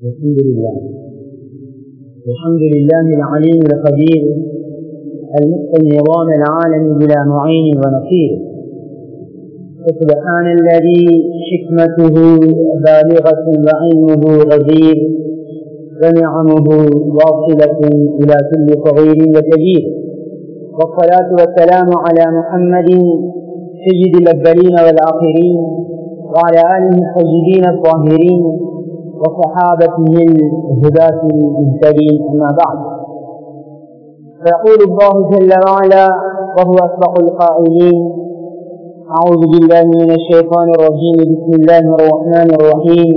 الحمد لله الحمد لله العليم القدير المتقي النظام العالم بلا معين ونصير سبحان الذي حكمته بالغة وعلمه غزير ونعمه واصلة إلى كل صغير وكبير والصلاة والسلام على محمد سيد الأولين والآخرين وعلى آله الطيبين الطاهرين وصحابته الهداة المهتدين أما بعد فيقول الله جل وعلا وهو أصدق القائلين أعوذ بالله من الشيطان الرجيم بسم الله الرحمن الرحيم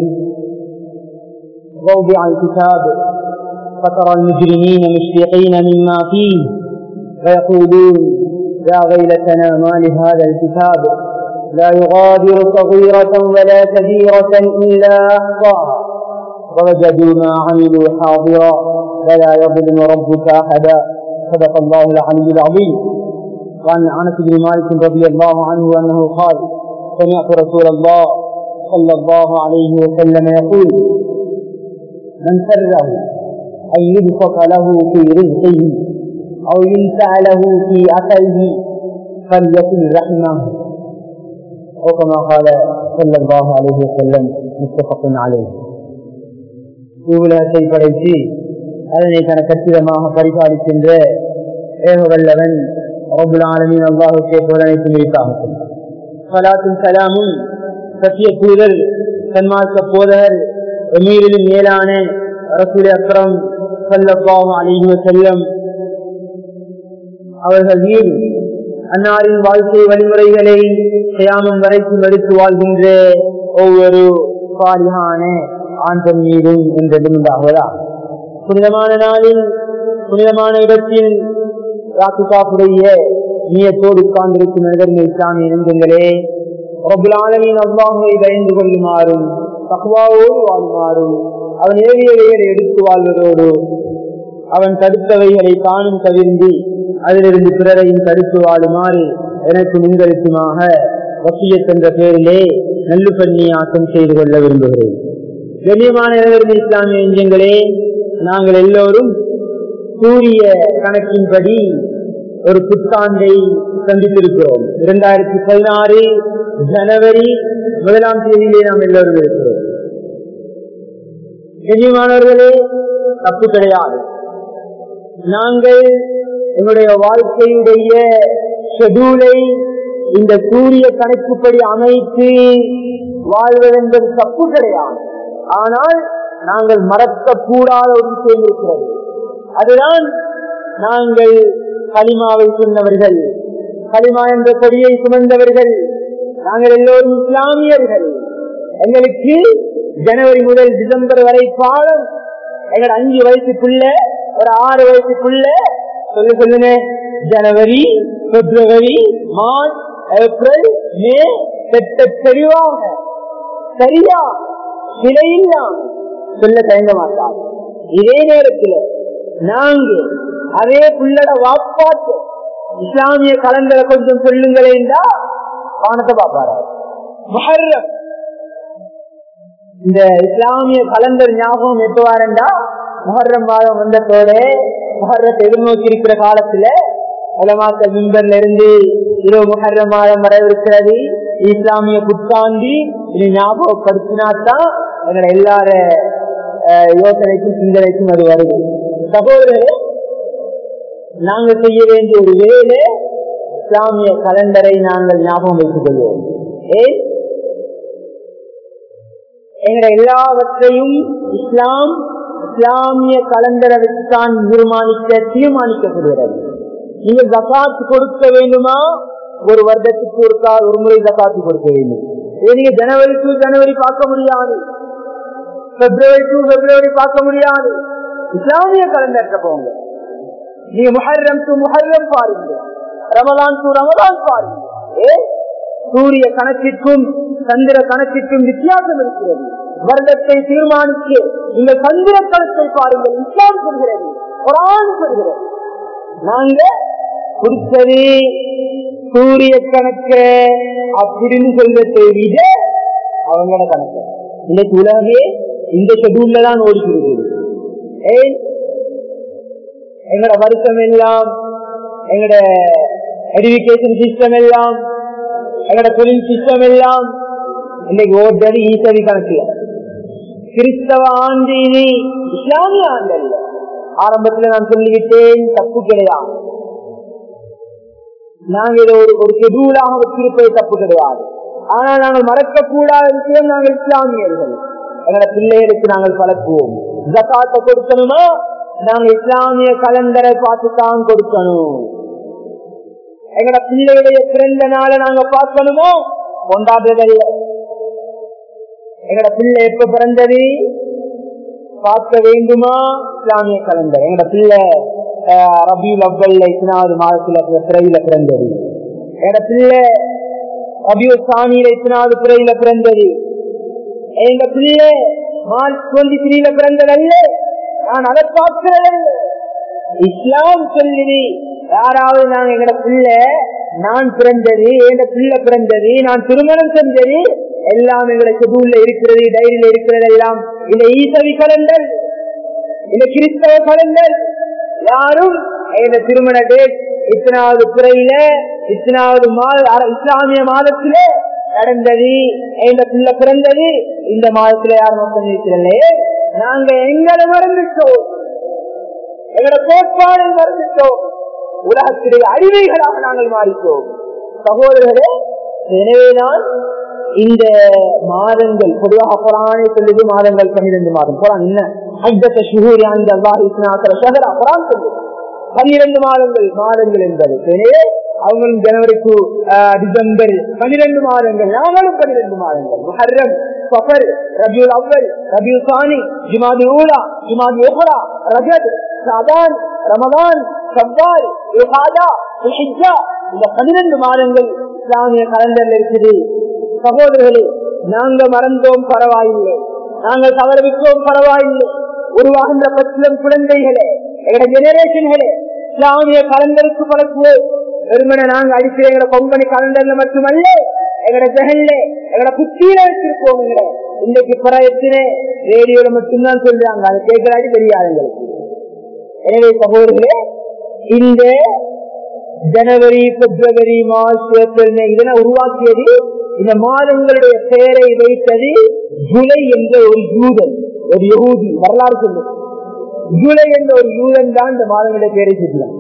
ووضع الكتاب فترى المجرمين مشفقين مما فيه ويقولون يا ويلتنا ما لهذا الكتاب لا يغادر صغيرة ولا كبيرة إلا أحصاها ووجدوا ما عملوا حاضرا ولا يظلم ربك أحدا صدق الله العلي العظيم وعن انس بن مالك رضي الله عنه انه قال سمعت رسول الله صلى الله عليه وسلم يقول من سره ان يبسط له في رزقه او ينسع له في اكله فليكن رحمه وكما قال صلى الله عليه وسلم متفق عليه உலகத்தை படைத்து அதனை தன கச்சிதமாக பரிபாலிக்கின்ற ஏகவல்லவன் ரபுல் ஆலமின் அல்லாஹுக்கே புலனைத்து முடித்தாகும் சலாத்தும் சலாமும் சத்திய தூதர் சன்மார்க்க போதகர் எமீரிலும் மேலான ரசூல் அக்ரம் சல்லப்பாவும் அலிஹு செல்லம் அவர்கள் மீது அன்னாரின் வாழ்க்கை வழிமுறைகளை செய்யாமல் வரைக்கும் எடுத்து வாழ்கின்ற ஒவ்வொரு பாலியான ஆண்கள் மீதும் என்றெல்லாம் உண்டாகுவதா புனிதமான நாளில் புனிதமான இடத்தில் ராத்துக்காப்புடைய நீயத்தோடு உட்கார்ந்திருக்கும் நகர்கள் இஸ்லாமிய நெஞ்சங்களே ரபுலாலமின் அவ்வாஹை பயந்து கொள்ளுமாறும் தகுவாவோடு வாழுமாறும் அவன் ஏவியவைகளை எடுத்து வாழ்வதோடு அவன் தடுத்தவைகளை தானும் தவிர்ந்து அதிலிருந்து பிறரையும் தடுத்து வாழுமாறு எனக்கு முன்கருத்துமாக வசியத் என்ற பெயரிலே நல்லு பண்ணி ஆக்கம் செய்து கொள்ள விரும்புகிறேன் கண்ணியமான இஸ்லாமிய நெஞ்சங்களே நாங்கள் எல்லோரும் சூரிய கணக்கின்படி ஒரு புத்தாண்டை சந்தித்திருக்கிறோம் இரண்டாயிரத்தி பதினாறு ஜனவரி முதலாம் தேதியிலே நாம் எல்லோரும் இருக்கிறோம் கண்ணியமானவர்களே தப்பு கிடையாது நாங்கள் எங்களுடைய வாழ்க்கையுடைய ஷெடியூலை இந்த சூரிய கணக்குப்படி அமைத்து வாழ்வதென்பது தப்பு கிடையாது ஆனால் நாங்கள் மறக்கக்கூடாத ஒரு விஷயம் இருக்கிறது அதுதான் நாங்கள் களிமாவை சொன்னவர்கள் களிமா என்ற கொடியை சுமந்தவர்கள் நாங்கள் எல்லோரும் இஸ்லாமியர்கள் எங்களுக்கு ஜனவரி முதல் டிசம்பர் வரை பாடம் எங்களோட அஞ்சு வயசுக்குள்ள ஒரு ஆறு வயசுக்குள்ள சொல்லு சொல்லுங்க ஜனவரி பிப்ரவரி மார்ச் ஏப்ரல் மே செட்ட தெளிவாக சரியா சிலையில்லாம் சொல்ல தயங்க மாட்டார் இதே நேரத்தில் நாங்கள் அதே புள்ளட வாப்பாட்டு இஸ்லாமிய கலந்தரை கொஞ்சம் சொல்லுங்களேண்டா வானத்தை பாப்பாரா மஹர்ரம் இந்த இஸ்லாமிய கலந்தர் ஞாபகம் எப்ப வாரண்டா முஹர்ரம் மாதம் வந்ததோட முஹர்ரத்தை எதிர்நோக்கி இருக்கிற காலத்துல உலமாக்கள் மிம்பர்ல இருந்து இரவு முஹர்ரம் மாதம் வரவிருக்கிறது இஸ்லாமிய புத்தாண்டி இது ஞாபகப்படுத்தினாத்தான் எங்களை எல்லார யோசனைக்கும் சிந்தனைக்கும் அது வருது சகோதரர்களே நாங்க செய்ய வேண்டிய ஒரு வேலை இஸ்லாமிய கலண்டரை நாங்கள் ஞாபகம் வைத்துக் கொள்வோம் ஏன் எங்களை எல்லாவற்றையும் இஸ்லாம் இஸ்லாமிய கலண்டரை வச்சுதான் தீர்மானிக்க தீர்மானிக்கப்படுகிறது நீங்கள் ஜக்காத்து கொடுக்க வேண்டுமா ஒரு வருடத்துக்கு ஒருக்கா ஒரு முறை ஜக்காத்து கொடுக்க வேண்டும் இதை நீங்க ஜனவரி டு ஜனவரி பார்க்க முடியாது பிப்ரவரி டு பிப்ரவரி பார்க்க முடியாது இஸ்லாமிய கலண்டர்கிட்ட போங்க நீங்க முஹர்ரம் டு முஹர்ரம் பாருங்க ரமலான் டு ரமலான் பாருங்க ஏ சூரிய கணக்கிற்கும் சந்திர கணக்கிற்கும் வித்தியாசம் இருக்கிறது வருடத்தை தீர்மானிக்க இந்த சந்திர கணக்கை பாருங்கள் இஸ்லாம் சொல்கிறது குரான் சொல்கிறது நாங்க கொடுத்தது சூரிய கணக்க அப்படின்னு சொல்றதை விட அவங்களோட கணக்கு இன்னைக்கு உலகமே இந்த ஷெடியூல்ல தான் ஓடிக்கிறது ஏன் எங்களோட வருஷம் எல்லாம் எங்களோட எடுக்கேஷன் சிஸ்டம் எல்லாம் எங்களோட தொழில் சிஸ்டம் எல்லாம் இன்னைக்கு ஓட்டது ஈசவி கணக்கு கிறிஸ்தவ ஆண்டு இனி இஸ்லாமிய ஆண்டு அல்ல ஆரம்பத்தில் நான் சொல்லிவிட்டேன் தப்பு கிடையாது நாங்க இதை ஒரு ஒரு ஷெடியூலாக வச்சிருப்பது தப்பு கிடையாது ஆனால் நாங்கள் மறக்கக்கூடாத விஷயம் நாங்கள் இஸ்லாமியர்கள் எங்களோட பிள்ளைகளுக்கு நாங்கள் பழக்குவோம் ஜக்காத்தை கொடுக்கணுமா நாங்க இஸ்லாமிய கலண்டரை பார்த்துத்தான் கொடுக்கணும் எங்களோட பிள்ளையுடைய பிறந்த நாளை நாங்க பார்க்கணுமோ கொண்டாடுறதல்ல எங்களோட பிள்ளை எப்ப பிறந்தது பார்க்க வேண்டுமா இஸ்லாமிய கலண்டர் எங்களோட பிள்ளை ரபியுல் அவ்வல்ல இத்தனாவது மாதத்துல பிறையில பிறந்தது எங்களோட பிள்ளை ரபியு சாமியில இத்தனாவது பிறையில பிறந்தது எங்க பிள்ளை மார்ச் டுவெண்ட்டி த்ரீல பிறந்ததல்ல நான் அதை பார்க்கிறதல்ல இஸ்லாம் சொல்லி யாராவது நாங்க எங்கட பிள்ளை நான் பிறந்தது எங்க பிள்ளை பிறந்தது நான் திருமணம் செஞ்சது எல்லாம் எங்கட ஷெடியூல்ல இருக்கிறது டைரியில இருக்கிறது எல்லாம் இந்த ஈசவி கலண்டர் இந்த கிறிஸ்தவ கலண்டர் யாரும் எங்க திருமண டேட் இத்தனாவது பிறையில இத்தனாவது மாத இஸ்லாமிய மாதத்தில நடந்தது எங்க பிள்ளை பிறந்தது இந்த மாதத்துல யாரும் நோக்கம் இருக்கிறல்லே நாங்க எங்களை மறந்துட்டோம் எங்களோட கோட்பாடை மறந்துட்டோம் உலகத்திலே அறிவைகளாக நாங்கள் மாறிட்டோம் சகோதரர்களே எனவேதான் இந்த மாதங்கள் பொதுவாக குரானை சொல்லுது மாதங்கள் பன்னிரண்டு மாதம் குரான் என்ன ஹஜ்ஜத்த ஷுஹூரி அந்த அல்லாஹ் இஸ்னாக்கர ஷஹரா குரான் சொல்லுது பன்னிரண்டு மாதங்கள் மாதங்கள் என்பது எனவே அவங்களும் ஜனவரி டு டிசம்பர் பன்னிரண்டு மாதங்கள் நாங்களும் பன்னிரண்டு மாதங்கள் முஹர்ரம் சஃபர் ரபியுல் அவ்வல் ரபியுல் சானி ஜுமாதி ஊலா ஜுமாதி ஓஹரா ரஜத் சாதான் ரமதான் சவ்வால் இஹாதா இஹிஜ்ஜா இந்த பன்னிரண்டு மாதங்கள் இஸ்லாமிய கலண்டர்ல இருக்குது சகோதரர்களே நாங்க மறந்தோம் பரவாயில்லை நாங்கள் தவறவிட்டோம் பரவாயில்லை உருவாகின்ற பச்சிலம் குழந்தைகளே எங்களோட ஜெனரேஷன்களே இஸ்லாமிய கலண்டருக்கு பழக்குவோம் வெறுமனை நாங்க அடிக்கிற எங்களோட கொம்பனி கலண்டர்ல மட்டுமல்ல எங்களோட ஜெகல்ல எங்களோட புத்தியில வச்சிருக்கோம் இன்னைக்கு பிரயத்தினே ரேடியோல மட்டும்தான் சொல்றாங்க அதை கேட்கறாடி தெரியாது எங்களுக்கு எனவே சகோதரர்களே இந்த ஜனவரி பிப்ரவரி மார்ச் ஏப்ரல் மே இதனை உருவாக்கியது இந்த மாதங்களுடைய பெயரை வைத்தது ஜூலை என்ற ஒரு யூதன் ஒரு யகூதி வரலாறு சொல்லு ஜூலை என்ற ஒரு யூதன் தான் இந்த மாதங்களுடைய பெயரை சொல்கிறான்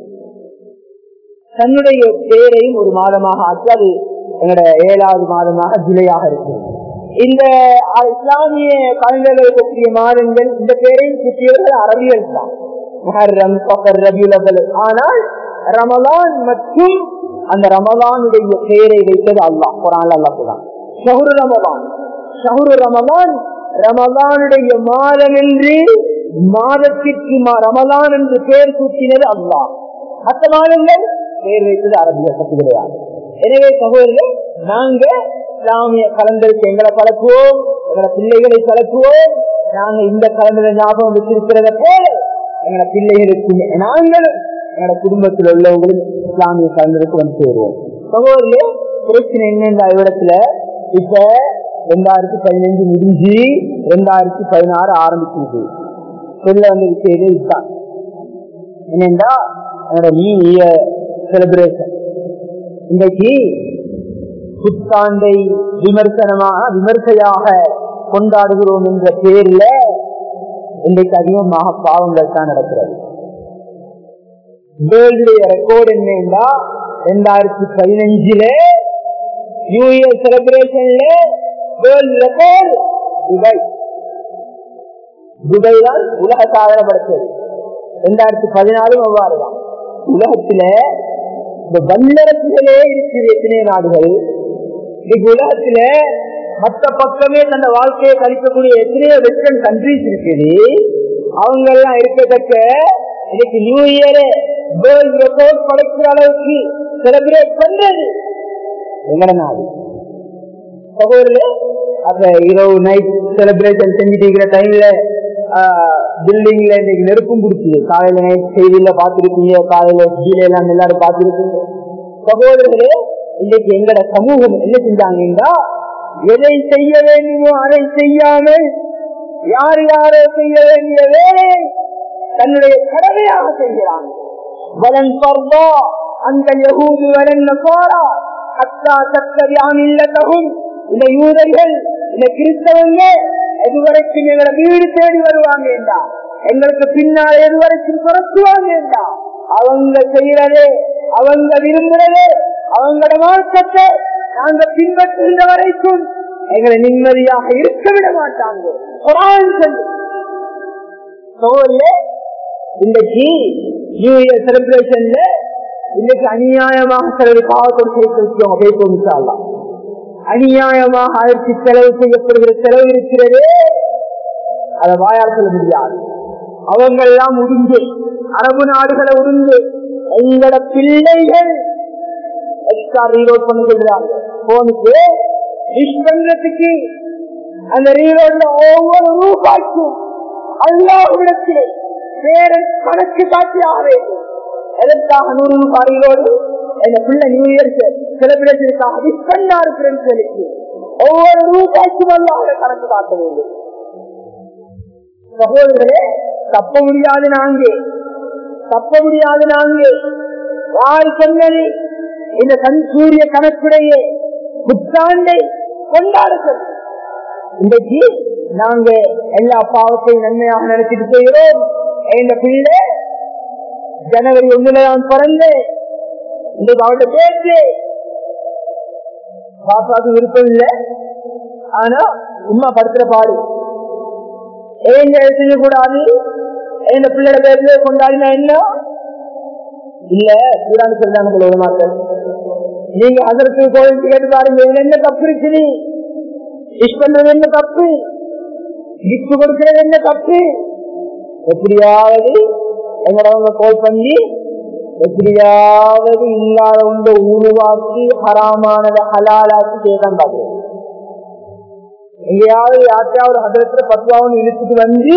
தன்னுடைய பெயரையும் ஒரு மாதமாக ஆக்கி அது எங்களோட ஏழாவது மாதமாக ஜூலையாக இருக்கு இந்த இஸ்லாமிய கலந்தர்கள் இருக்கக்கூடிய மாதங்கள் இந்த பெயரையும் சுற்றியவர்கள் அரபியல் தான் முஹர்ரம் சஃபர் ரபியுல் அவ்வல் ஆனால் ரமலான் மற்றும் அந்த ரமலானுடைய பெயரை வைத்தது அல்லாஹ் குரான் அல்லா சொல்றான் ஷஹுரு ரமலான் ஷஹுரு ரமலான் ரமலானுடைய மாதம் என்று மாதத்திற்கு ரமலான் என்று பெயர் சூட்டினது அல்லாஹ் மற்ற மாதங்கள் பெயர் வைத்தது அரபிய சக்தி கிடையாது எனவே சகோதரர்கள் நாங்க இஸ்லாமிய கலந்தருக்கு எங்களை பழக்குவோம் எங்களை பிள்ளைகளை பழக்குவோம் நாங்க இந்த கலந்தரை ஞாபகம் வச்சிருக்கிறத போல எங்களை பிள்ளைகளுக்கு நாங்களும் எங்களோட குடும்பத்தில் உள்ளவங்களும் இஸ்லாமிய கலந்தருக்கு வந்து சேருவோம் சகோதரர்களே பிரச்சனை என்ன இடத்துல இப்ப ரெண்டாயிரத்தி பதினஞ்சு முடிஞ்சு ரெண்டாயிரத்தி பதினாறு ஆரம்பிக்கிறது சொல்ல வந்த விஷயம் இதுதான் என்னென்றா என்னோட நியூ இயர் செலிப்ரேஷன் இன்றைக்கு புத்தாண்டை விமர்சனமாக விமர்சையாக கொண்டாடுகிறோம் என்ற பேர்ல இன்றைக்கு அதிகமாக பாவங்கள் தான் நடக்கிறது வேர்ல்டுடைய ரெக்கார்டு என்னன்னா ரெண்டாயிரத்தி பதினஞ்சுல நியூ இயர் செலிப்ரேஷன்ல வேர்ல்டு ரெக்கார்டு துபாய் துபாய் தான் உலக சாதனை படைச்சது ரெண்டாயிரத்தி பதினாலும் அவ்வாறுதான் உலகத்துல இந்த வல்லரசுகளே இருக்குது எத்தனை நாடுகள் இன்னைக்கு உலகத்துல மற்ற பக்கமே தந்த வாழ்க்கையை கழிக்கக்கூடிய எத்தனையோ வெஸ்டர்ன் கண்ட்ரிஸ் இருக்குது அவங்க எல்லாம் இருக்கத்தக்க இன்னைக்கு நியூ இயர் வேர்ல்ட் ரெக்கார்ட் படைக்கிற அளவுக்கு செலிப்ரேட் பண்றது எங்கட நாடு சகோதரர் அப்ப இரவு நைட் செலிப்ரேஷன் செஞ்சுட்டு இருக்கிற டைம்ல பில்டிங்ல இன்னைக்கு நெருப்பும் பிடிச்சிது காலையில நைட் செய்தியில பாத்திருப்பீங்க காலையில கீழே எல்லாம் எல்லாரும் பாத்திருப்பீங்க சகோதரர்களே இன்னைக்கு எங்கட சமூகம் என்ன செஞ்சாங்கன்னா எதை செய்ய வேண்டுமோ அதை செய்யாமல் யார் யாரோ செய்ய வேண்டிய வேலையை தன்னுடைய கடமையாக செய்கிறாங்க வலன் பர்வா அந்த யகூது வலன் நசாரா அத்தா சத்தவியான் இல்லத்தகும் இந்த யூதர்கள் இந்த கிறிஸ்தவங்க எதுவரைக்கும் எங்களை வீடு தேடி வருவாங்க என்றா எங்களுக்கு பின்னால் எதுவரைக்கும் துரத்துவாங்க என்றா அவங்க செய்யறதே அவங்க விரும்புறதே அவங்களோட மார்க்கத்தை நாங்க பின்பற்றுகின்ற வரைக்கும் எங்களை நிம்மதியாக இருக்க விட மாட்டாங்க குரான் சொல்லு. சோழே, இன்றைக்கு நியூ இயர் செலிப்ரேஷன்ல இன்னைக்கு அநியாயமாக சிலர் காவல்துறை சேர்த்து வச்சுக்கோங்க பேசுவோம் இன்ஷா அல்லாஹ். அநியாயமாக ஆயிரத்தி செலவு செய்யப்படுகிற செலவு இருக்கிறதே அதை வாயால் சொல்ல முடியாது அவங்க எல்லாம் உறிஞ்சு அரபு நாடுகளை உறிஞ்சு எங்களோட பிள்ளைகள் எக்ஸ்ட்ரா ரீலோட் பண்ணி சொல்றாங்க போனுக்கு விஷ் பண்றதுக்கு அந்த ரீலோட்ல ஒவ்வொரு ரூபாய்க்கும் அல்லாவிடத்திலே வேற கணக்கு காட்டி ஆக வேண்டும் எதற்காக நூறு ரூபாய் ரீலோடு எங்க பிள்ளை நியூ இயர் செலிபிரேஷனுக்காக விஷ் பண்ணாரு ஃப்ரெண்ட்ஸ்களுக்கு ஒவ்வொரு ரூபாய்க்கும் அல்லாவோட கணக்கு காட்ட வேண்டும் சகோதரர்களே தப்ப முடியாது நாங்கே தப்ப முடியாது நாங்கே யார் சொன்னது இந்த கண் சூரிய கணக்குடைய புத்தாண்டை கொண்டாட சொல் இன்றைக்கு நாங்க எல்லா பாவத்தையும் நன்மையாக நடத்திட்டு செய்கிறோம் எங்க பிள்ளை ஜனவரி ஒண்ணுல நான் பிறந்து இன்றைக்கு அவருடைய பேச்சு பாப்பாவுக்கு விருப்பம் இல்லை ஆனா உமா படுத்துற பாடு ஏன் செய்யக்கூடாது என் பிள்ளைட பேர்ல கொண்டாடினா என்ன இல்ல சூடான்னு சொல்றாங்க சில உலமாக்கள் நீங்க அதற்கு கோயிலுக்கு கேட்டு பாருங்க இதுல என்ன தப்பு இருக்கு நீ விஷ் பண்றது என்ன தப்பு கிஃப்ட் கொடுக்கறது என்ன தப்பு எப்படியாவது எங்களவங்க கோல் பண்ணி எப்படியாவது இல்லாதவங்க உருவாக்கி ஹராமானதை ஹலாலாக்கி கேட்கான் பாக்குறேன் எங்கேயாவது யார்ட்டையாவது ஹதரத்துல பத்வாவும் இழுத்துட்டு வந்து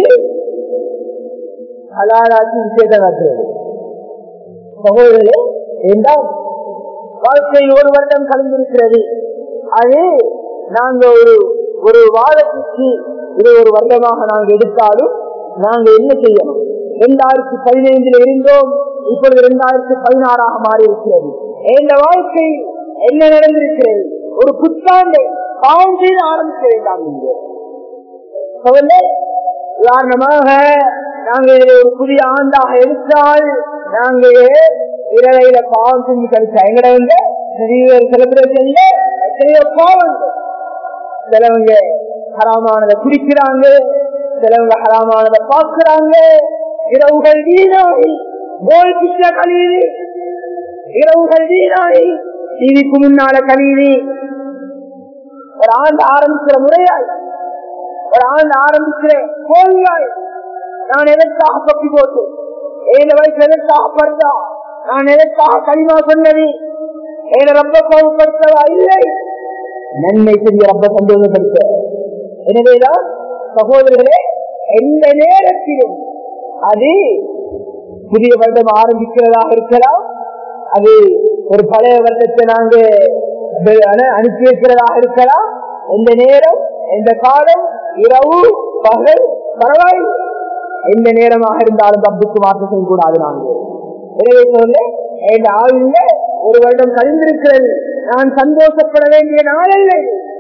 ஹலாலாக்கி விஷயத்தை காட்டுறது சகோதரர்களே என்றால் வாழ்க்கை ஒரு வருடம் கலந்திருக்கிறது அது நாங்க ஒரு ஒரு வாதத்துக்கு இது ஒரு வருடமாக நாங்க எடுத்தாலும் நாங்க என்ன செய்யணும் இரண்டாயிரத்தி பதினைந்துல இருந்தோம் இப்பொழுது இரண்டாயிரத்தி பதினாறாக மாறி இருக்கிறது இந்த வாழ்க்கை என்ன நடந்திருக்கிறது ஒரு புத்தாண்டை பாவம் செய்து ஆரம்பிக்க வேண்டாம் நீங்க சகோதரர்களே, உதாரணமாக நாங்க இதை ஒரு புதிய ஆண்டாக எடுத்தால் நாங்க இரவையில பாவம் செஞ்சு கழிச்சா எங்கடவங்க செலிபிரேஷன்ல எத்தனையோ பாவம் சிலவங்க ஹராமானதை குடிக்கிறாங்க சிலவங்க ஹராமானதை பார்க்கிறாங்க இரவுகள் வீணாகி கோல் கிருஷ்ண கழியுது இரவுகள் வீணாகி டிவிக்கு முன்னால கழியுது ஒரு ஆண்டு ஆரம்பிக்கிற முறையாய் ஒரு ஆண்டு ஆரம்பிக்கிற கோவிலாய் நான் எதற்காக பப்பி போட்டு ஏழு வயசு எதற்காக படுத்தா நான் எதற்காக களிமா சொன்னது ஏழு ரொம்ப கோபப்படுத்தவா இல்லை நன்மை செஞ்சு ரொம்ப சந்தோஷப்படுத்த எனவேதான் சகோதரர்களே எந்த நேரத்திலும் அது புதிய வருடம் ஆரம்பிக்கிறதாக இருக்கலாம் அது ஒரு பழைய வருடத்தை நாங்க அனு- அனுப்பி வைக்கிறதாக இருக்கலாம் எந்த நேரம் எந்த காலம் இரவு பகல் பரவாயில்லை எந்த நேரமாக இருந்தாலும் தப்புக்கு மாற்றம் செய்யக்கூடாது நாங்கள் எனவே சொல்ல என் ஆயுள்ள ஒரு வருடம் கழிந்திருக்கிறது நான் சந்தோஷப்பட வேண்டிய நாள் இல்லை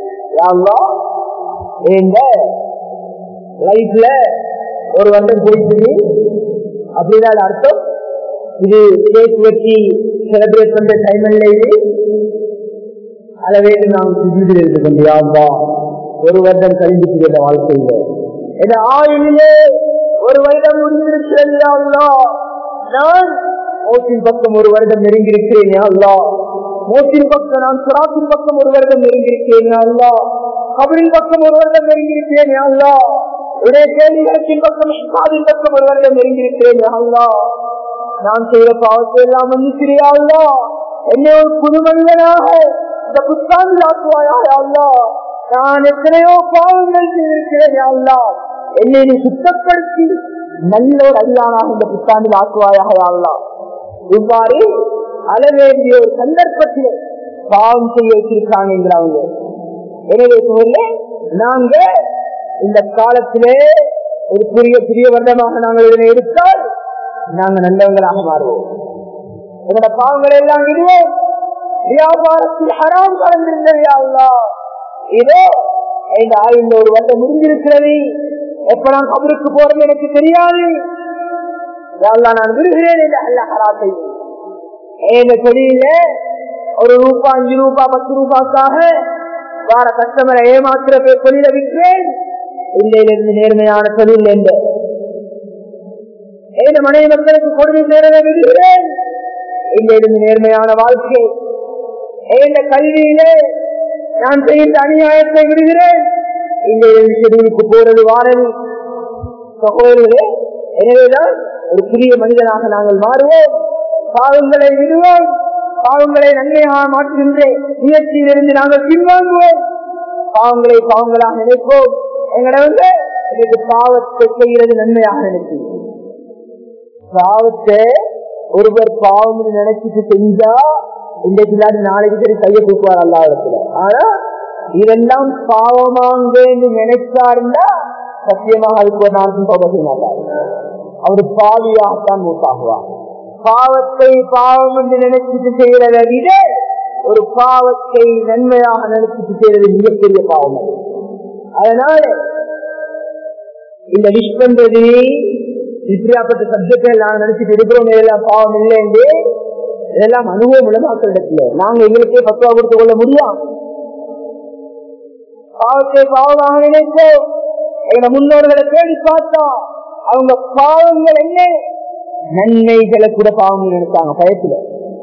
எங்க லைஃப்ல ஒரு வருடம் போயிட்டு அப்படிதான் அர்த்தம் இது கேக் வெட்டி செலிப்ரேட் பண்ற டைம் இல்லை இது அளவே நாம் சுஜிதில் இருந்து கொண்டு யாருதா ஒரு வருடம் கழிந்து இந்த வாழ்க்கையில என் ஆயுளிலே ஒரு வருடம் முடிந்திருக்கிறது யா அல்லாஹ். நான் மோத்தின் பக்கம் ஒரு வருடம் நெருங்கியிருக்கிறேன் யா அல்லாஹ். மோத்தின் பக்கம் நான் சுராத்தின் பக்கம் ஒரு வருடம் நெருங்கியிருக்கிறேன் யா அல்லாஹ். கபரின் பக்கம் ஒரு வருடம் நெருங்கியிருக்கிறேன் யா அல்லாஹ். உடைய கேள்விகளத்தின் பக்கம் இஸ்லாமின் பக்கம் ஒரு வருடம் நெருங்கியிருக்கிறேன் யா அல்லாஹ். நான் செய்த பாவத்தை எல்லாம் மன்னிக்கிறியா அல்லா என்னை ஒரு புது மனிதனாக இந்த புத்தாண்டில் ஆக்குவாயா அல்லா நான் எத்தனையோ பாவங்கள் செய்திருக்கிறேன் யா அல்லா என்னை நீ சுத்தப்படுத்தி நல்ல ஒரு அடியானாக இந்த புத்தாண்டில் ஆக்குவாயாக யா அல்லா இவ்வாறு அளவேண்டிய ஒரு சந்தர்ப்பத்தில் பாவம் செய்ய வச்சிருக்காங்க என்கிறவங்க எனவே சொல்ல நாங்க இந்த காலத்திலே ஒரு பெரிய பெரிய வருடமாக நாங்கள் இதனை எடுத்தால் நாங்கள் நல்லவங்களாக மாறுவோம் எங்களோட பாவங்களை எல்லாம் விடுவோம் வியாபாரத்தில் ஹராம் கலந்திருந்தது அல்லா இதோ இந்த ஆயுள் ஒரு வருடம் முடிஞ்சிருக்கிறது எப்ப நான் கபருக்கு போறது எனக்கு தெரியாது அல்லா நான் விடுகிறேன் என்று அல்ல ஹராத்தை இந்த தொழில ஒரு ரூபா அஞ்சு ரூபா பத்து ரூபாய்க்காக வார கஸ்டமரை ஏமாத்திர தொழில விற்கிறேன் இல்லையிலிருந்து நேர்மையான தொழில் என்று ஏழு மனைவி மக்களுக்கு கொடுமை நேரவே விடுகிறேன் இல்லையிலிருந்து நேர்மையான வாழ்க்கை ஏந்த கல்வியிலே நான் செய்த அநியாயத்தை விடுகிறேன் இல்லையிலிருந்து செடிவுக்கு போறது வாரது சகோதரர்களே எனவேதான் ஒரு புதிய மனிதனாக நாங்கள் மாறுவோம் பாவங்களை விடுவோம் பாவங்களை நன்மையாக மாற்றுகின்ற முயற்சியிலிருந்து நாங்கள் பின்வாங்குவோம் பாவங்களை பாவங்களாக நினைப்போம் எங்களை வந்து எனக்கு பாவத்தை செய்கிறது நன்மையாக நினைப்போம் பாவத்தை ஒருவர் பாவம் நினைச்சிட்டு செஞ்சா இன்றைக்கு இல்லாட்டி நாளைக்கு சரி கையை தூக்குவார் அல்லா இடத்துல ஆனா இதெல்லாம் பாவமாங்க என்று நினைச்சாருந்தா சத்தியமாக அதுக்கு ஒரு நாளுக்கும் தொகை செய்ய மாட்டார் அவர் பாவியாகத்தான் மூத்தாகுவார் பாவத்தை பாவம் என்று நினைச்சிட்டு செய்யறதை விட ஒரு பாவத்தை நன்மையாக நினைச்சிட்டு செய்யறது மிகப்பெரிய பாவம் அது அதனால இந்த விஷ் பண்றது இப்படியாப்பட்ட சப்ஜெக்டை நாங்க நினைச்சிட்டு இருக்கிறோம் இதெல்லாம் பாவம் இல்லை என்று இதெல்லாம் அனுபவம் உலமாக்கள் இடத்துல நாங்க எங்களுக்கே பத்துவா கொடுத்து கொள்ள முடியும் பாவத்தை பாவமாக நினைப்போம் எங்க முன்னோர்களை தேடி பார்த்தா அவங்க பாவங்கள் என்ன நன்மைகளை கூட பாவங்கள் நினைச்சாங்க பயத்துல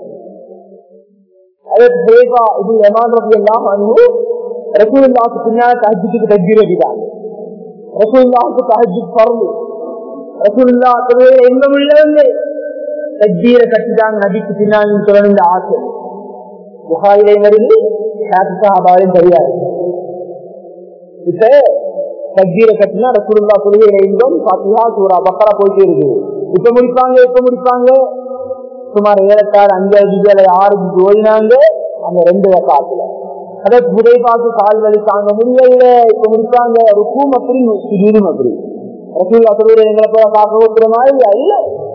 அதற்கு இது எமான் எல்லாம் அனுபவ ரசூல்லாவுக்கு பின்னால தஹஜுக்கு தஜ்ஜீர் அடிதாங்க ரசூல்லாவுக்கு தஹஜு பறந்து ரசூல்லா தொழில் எங்கும் உள்ளவங்க தஜ்ஜீரை கட்டிட்டாங்க நதிக்கு பின்னால் தொடர்ந்த ஆசை புகாரிலே வருது சாபாவையும் தெரியாது இப்ப தஜ்ஜீரை கட்டினா ரசூல்லா தொழுகை எங்கும் பாத்தியா சூரா பக்கரா போயிட்டே இருக்கு இப்ப முடிப்பாங்க இப்ப முடிப்பாங்க சுமார் ஏழத்தாறு அஞ்சாறு ஜிஜில ஆறு ஜிஜி ஓடினாங்க அந்த ரெண்டு காத்துல அதை புதை பார்த்து கால் வலி தாங்க முடியல இப்ப முடிப்பாங்க ருக்கும் அப்படி சுஜூரும் அப்படி ரசூல்லா சொல்லுற எங்களை போல காக்க வைக்கிற மாதிரி இல்ல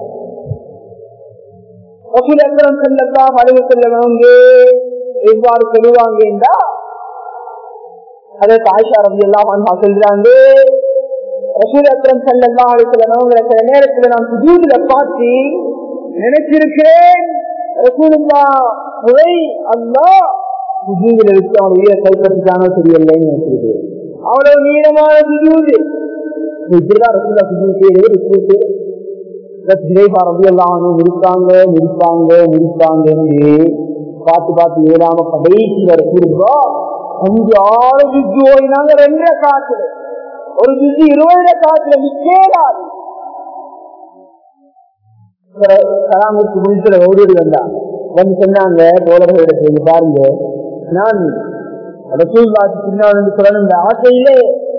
ரசூல் எங்கரம் செல்லா மழைவு செல்லவங்க எவ்வாறு சொல்லுவாங்கன்றா அதை தாய்ஷா ரவி எல்லாம் சொல்றாங்க ரசூல் அக்கரம் செல்லா அழைக்கலவங்களை சில நேரத்துல நான் சுஜூதுல பார்த்து நினைச்சிருக்கிறேன் ரசூலுல்லா முறை அல்லா சுஜூதுல வச்சு அவன் உயிரை கைப்பற்றிட்டானோ தெரியலைன்னு நினைச்சிருக்கேன் அவ்வளவு நீளமான சுஜூது இப்படிதான் ரசூலா சுஜூது செய்யறது ரிசூத்து எல்லாம் முடிப்பாங்க முடிப்பாங்க முடிப்பாங்க பார்த்து பார்த்து ஏறாம கடைசி வர கூடுதோ அஞ்சு ஆறு ஜிஜு ஓடினாங்க ரெண்டரை காத்துல ஒரு ஜிஜு இருபது காத்துல நிச்சயலாது கலாமுக்கு முன்சில ஓடி வந்தாங்க வந்து சொன்னாங்க தோழர்களோட செய்தி பாருங்க நான் ரசூல்லாக்கு பின்னால் வந்து சொல்லணும் இந்த ஆசையிலே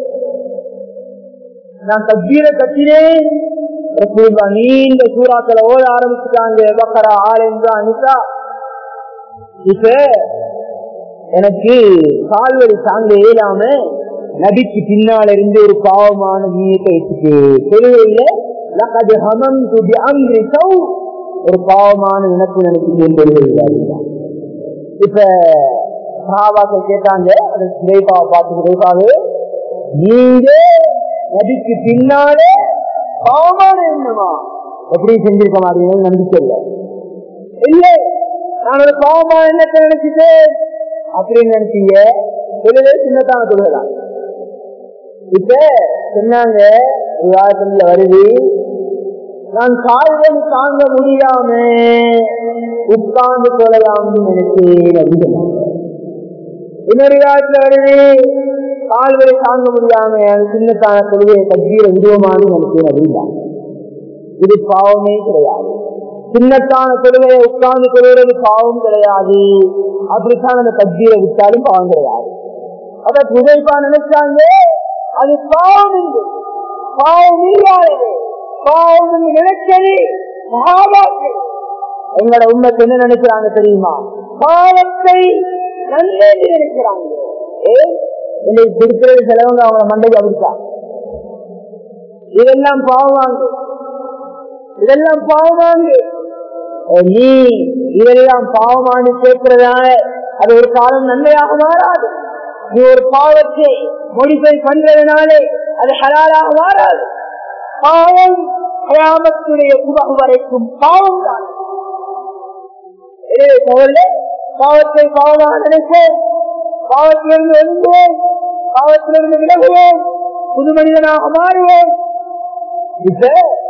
நான் தப்பீர கட்டினேன் ரசூல்லா நீண்ட சூறாக்களை ஓட ஆரம்பிச்சுட்டாங்க பக்கரா ஆரஞ்சா அனிதா இப்ப எனக்கு கால்வழி தாங்க இயலாம நபிக்கு பின்னால இருந்து ஒரு பாவமான நீயத்தை வச்சுட்டு தொழுகையில ஒரு பாவமான இனப்பு நினைச்சு இப்ப சகாபாக்கள் கேட்டாங்க அது சிறைப்பாவை பார்த்து சிறைப்பாவு நீங்க நபிக்கு பின்னாலே பாவமான எண்ணமா எப்படி செஞ்சிருக்க மாட்டீங்கன்னு நம்பிக்கை இல்லை இல்ல நான் ஒரு பாவமான எண்ணத்தை நினைச்சிட்டேன் அப்படின்னு நினைச்சீங்க தொழிலே சின்னத்தான தொழிலாம் இப்ப சொன்னாங்க விவாதத்துல வருது நான் கால்கள் தாங்க முடியாம உட்கார்ந்து கொள்ளலாம்னு நினைச்சேன் அப்படின்னு இன்னொரு காலத்துல வருது கால்களை தாங்க முடியாம சின்னத்தான தொழுகையை கட்சியில விடுவோமான்னு நினைச்சேன் அப்படின்னா இது பாவமே கிடையாது சின்னத்தான தொழுகையை உட்கார்ந்து கொள்வது பாவம் கிடையாது அப்படித்தான் அந்த கட்சியில விட்டாலும் பாவம் கிடையாது அத புதைப்பா நினைச்சாங்க அது பாவம் என்று பாவம் இல்லாதது பாவம் என்று நினைச்சது மகாபாக்கள் எங்களோட உண்மைக்கு என்ன நினைக்கிறாங்க தெரியுமா பாவத்தை நன்மை நினைக்கிறாங்க ஏ இன்னைக்கு கொடுக்கிறது சிலவங்க அவங்க மண்டைக்கு அப்படித்தான் இதெல்லாம் பாவமாங்கு இதெல்லாம் பாவமாங்கு நீ இதெல்லாம் பாவமானு கேட்கிறதால அது ஒரு காலம் நன்மையாக மாறாது நீ ஒரு பாவத்தை மொழிபை பண்றதுனாலே அது ஹலாலாக மாறாது பாவம் கயாமத்துடைய உலகம் வரைக்கும் பாவம் தான் எனவே முதல்ல பாவத்தை பாவமாக நினைப்போம் பாவத்திலிருந்து எழுந்தோம் பாவத்திலிருந்து விலகுவோம் புது மனிதனாக மாறுவோம் இப்ப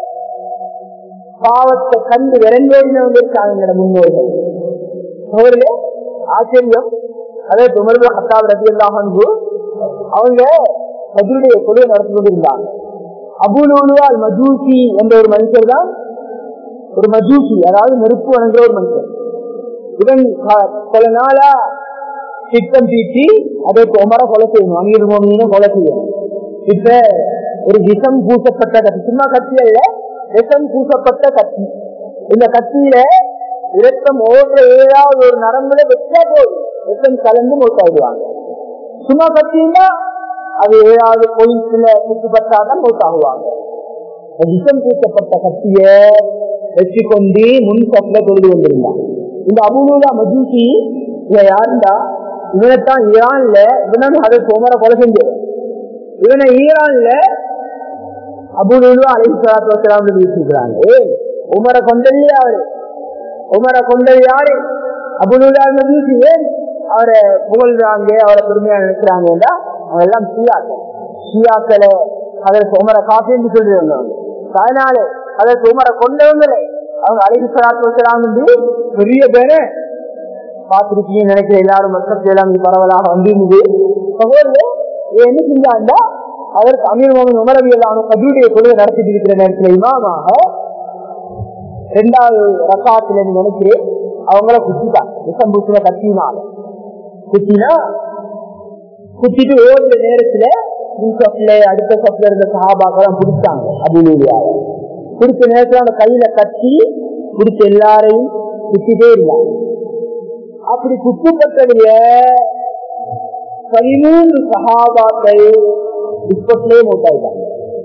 பாவத்தை கண்டு விரண்டோடினவங்க இருக்காங்க முன்னோர்கள் அவர்களே ஆச்சரியம் அதே துமர்ல ஹத்தாப் ரபி அல்லாஹு அவங்க பதிலுடைய கொலையை நடத்தி கொண்டிருந்தாங்க அபுலூலுவால் மஜூசி என்ற ஒரு மனுஷர் தான் ஒரு மஜூசி அதாவது நெருப்பு வணங்குற ஒரு மனுஷன் இவன் பல நாளா திட்டம் தீட்டி அதை உமர கொலை செய்யணும் அமீர் மோமியும் கொலை செய்யணும் இப்ப ஒரு விஷம் பூசப்பட்ட கத்தி சும்மா கத்தி அல்ல விஷம் பூசப்பட்ட கத்தி இந்த கத்தியில இரத்தம் ஓடுற ஏதாவது ஒரு நரம்புல வெச்சா போதும் விஷம் கலந்து மூத்தாடுவாங்க சும்மா கத்தின்னா அது ஏதாவது பொலிசுல குத்துப்பட்டாதான் மூத்தாகுவாங்க விஷம் பூசப்பட்ட கத்திய வச்சுக்கொண்டு முன் சப்ல கொண்டு கொண்டிருந்தான் இந்த அபுலூலா மஜூசி இவன் யாருண்டா இவனைத்தான் ஈரான்ல இவனும் அதை சோமர கொலை செஞ்சு இவனை ஈரான்ல அபுலூலு அலிசலாத்து வசலாம் வீசிக்கிறாங்க உமரை கொண்டது அவரு உமரை கொண்டது யாரு அபுலூலா மஜூசி ஏன் அவரை புகழ்றாங்க அவரை பெருமையா நினைக்கிறாங்கன்னா அவங்க எல்லாம் ஷியாக்கள் ஷியாக்களை அதற்கு உமரை காப்பின்னு சொல்லி வந்தவங்க அதனால அதற்கு உமரை கொண்டவங்களே அவங்க அழகு சலாத்து வசலாம் பெரிய பேரு பார்த்திருக்கீங்க நினைக்கிற எல்லாரும் மக்கள் எல்லாம் பரவலாக வந்திருந்தது சகோதரர் என்ன செஞ்சாண்டா அதற்கு அமீர் மோகன் உமரவி எல்லாம் கபீடைய கொள்கை நடத்திட்டு இருக்கிற நேரத்தில் இமாமாக ரெண்டாவது ரசாத்துல நினைக்கிறேன் அவங்கள குத்திட்டான் விஷம் பூசின கத்தினால குத்தினா குத்திட்டு ஓடுற நேரத்துல சப்ல அடுத்த சப்ல இருந்த சகாபாக்கெல்லாம் பிடிச்சாங்க அபிநூலியால பிடிச்ச நேரத்துல அந்த கையில கத்தி பிடிச்ச எல்லாரையும் குத்திட்டே இருந்தாங்க அப்படி குத்துப்பட்டதுல பதிமூன்று சகாபாக்கள் இப்பத்திலே மூட்டாயிட்டாங்க